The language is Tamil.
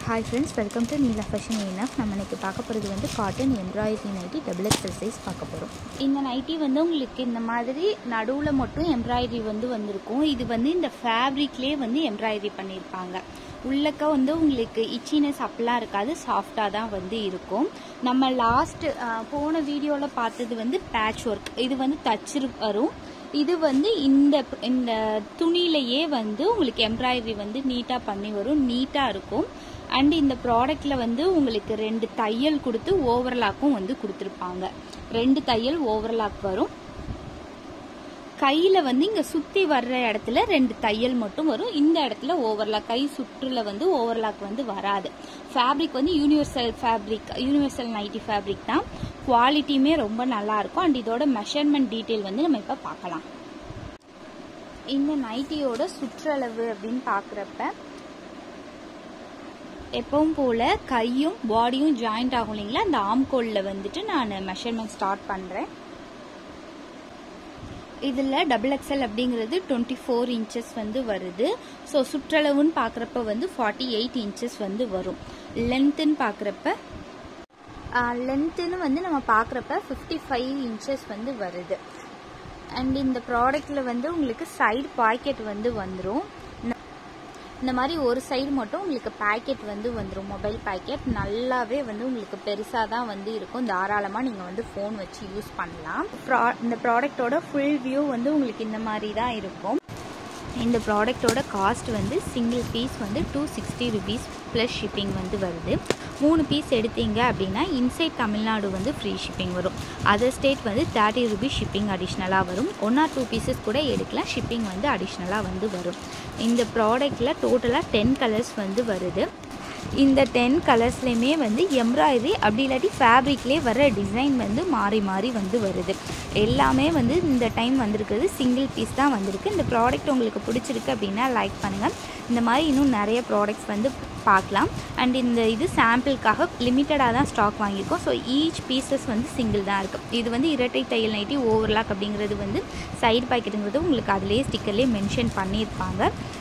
hi friends welcome to Neela fashion ஏனஃப் நம்ம இன்னைக்கு பார்க்க போகிறது வந்து cotton embroidery nighty double XL size பார்க்க போகிறோம் இந்த நைட்டி வந்து உங்களுக்கு இந்த மாதிரி நடுவில் மட்டும் எம்ப்ராய்டரி வந்து வந்திருக்கும் இது வந்து இந்த ஃபேப்ரிக்லேயே வந்து எம்ப்ராய்டரி பண்ணியிருப்பாங்க உள்ளக்க வந்து உங்களுக்கு இச்சினஸ் அப்பெல்லாம் இருக்காது சாஃப்டாக தான் வந்து இருக்கும் நம்ம லாஸ்ட் போன வீடியோவில் பார்த்தது வந்து பேட்ச் ஒர்க் இது வந்து தச்சிரு வரும் இது வந்து இந்த இந்த துணியிலேயே வந்து உங்களுக்கு எம்ப்ராய்டரி வந்து நீட்டாக பண்ணி வரும் நீட்டாக இருக்கும் அண்ட் இந்த ப்ராடக்டில் வந்து உங்களுக்கு ரெண்டு தையல் கொடுத்து ஓவர்லாக்கும் வந்து கொடுத்துருப்பாங்க ரெண்டு தையல் ஓவர்லாக் வரும் கையில் வந்து இங்கே சுற்றி வர்ற இடத்துல ரெண்டு தையல் மட்டும் வரும் இந்த இடத்துல ஓவர்லாக் கை சுற்றுல வந்து ஓவர்லாக் வந்து வராது ஃபேப்ரிக் வந்து universal fabric universal nighty fabric தான் குவாலிட்டியுமே ரொம்ப நல்லா இருக்கும் அண்ட் இதோட மெஷர்மெண்ட் டீட்டெயில் வந்து நம்ம இப்போ பார்க்கலாம் இந்த நைட்டியோட சுற்றளவு அப்படின்னு பார்க்குறப்ப எப்பவும் போல் கையும் பாடியும் ஜாயிண்ட் ஆகும் இல்லைங்களா அந்த ஆம்கோலில் வந்துட்டு நான் மெஷர்மெண்ட் ஸ்டார்ட் பண்ணுறேன் இதில் டபுள் எக்ஸல் அப்படிங்கிறது டுவெண்ட்டி ஃபோர் இன்ச்சஸ் வந்து வருது ஸோ சுற்றளவுன்னு பார்க்குறப்ப வந்து ஃபார்ட்டி எயிட் இன்ச்சஸ் வந்து வரும் லென்த்துன்னு பார்க்குறப்ப லென்த்துன்னு வந்து நம்ம பார்க்குறப்ப ஃபிஃப்டி ஃபைவ் இன்ச்சஸ் வந்து வருது அண்ட் இந்த ப்ராடக்டில் வந்து உங்களுக்கு சைடு பாக்கெட் வந்து வந்துடும் இந்த மாதிரி ஒரு சைடு மட்டும் உங்களுக்கு பேக்கெட் வந்து வந்துடும் மொபைல் பேக்கெட் நல்லாவே வந்து உங்களுக்கு பெருசாக தான் வந்து இருக்கும் தாராளமாக நீங்கள் வந்து ஃபோன் வச்சு யூஸ் பண்ணலாம் ப்ரா இந்த ப்ராடக்டோட ஃபுல் வியூ வந்து உங்களுக்கு இந்த மாதிரி தான் இருக்கும் இந்த ப்ராடக்டோட காஸ்ட் வந்து சிங்கிள் பீஸ் வந்து two sixty rupees plus shipping வந்து வருது மூணு பீஸ் எடுத்தீங்க அப்படின்னா இன்சைட் தமிழ்நாடு வந்து ஃப்ரீ ஷிப்பிங் வரும் அதர் ஸ்டேட் வந்து தேர்ட்டி ருபீஸ் ஷிப்பிங் அடிஷ்னலாக வரும் ஒன் ஆர் டூ பீசஸ் கூட எடுக்கலாம் ஷிப்பிங் வந்து அடிஷ்னலாக வந்து வரும் இந்த ப்ராடக்டில் டோட்டலாக டென் கலர்ஸ் வந்து வருது இந்த டென் கலர்ஸ்லேயுமே வந்து எம்ப்ராய்டரி அப்படி இல்லாட்டி ஃபேப்ரிக்லேயே வர டிசைன் வந்து மாறி மாறி வந்து வருது எல்லாமே வந்து இந்த டைம் வந்திருக்கிறது சிங்கிள் பீஸ் தான் வந்திருக்கு இந்த ப்ராடக்ட் உங்களுக்கு பிடிச்சிருக்கு அப்படின்னா லைக் பண்ணுங்கள் இந்த மாதிரி இன்னும் நிறைய ப்ராடக்ட்ஸ் வந்து பார்க்கலாம் அண்ட் இந்த இது சாம்பிளுக்காக லிமிட்டடாக தான் ஸ்டாக் வாங்கியிருக்கோம் ஸோ ஈச் பீசஸ் வந்து சிங்கிள் தான் இருக்குது இது வந்து இரட்டை தையல் நைட்டி ஓவர்லாக் அப்படிங்கிறது வந்து சைடு பாக்கெட்டுங்கிறது உங்களுக்கு அதிலேயே ஸ்டிக்கர்லேயே மென்ஷன் பண்ணியிருப்பாங்க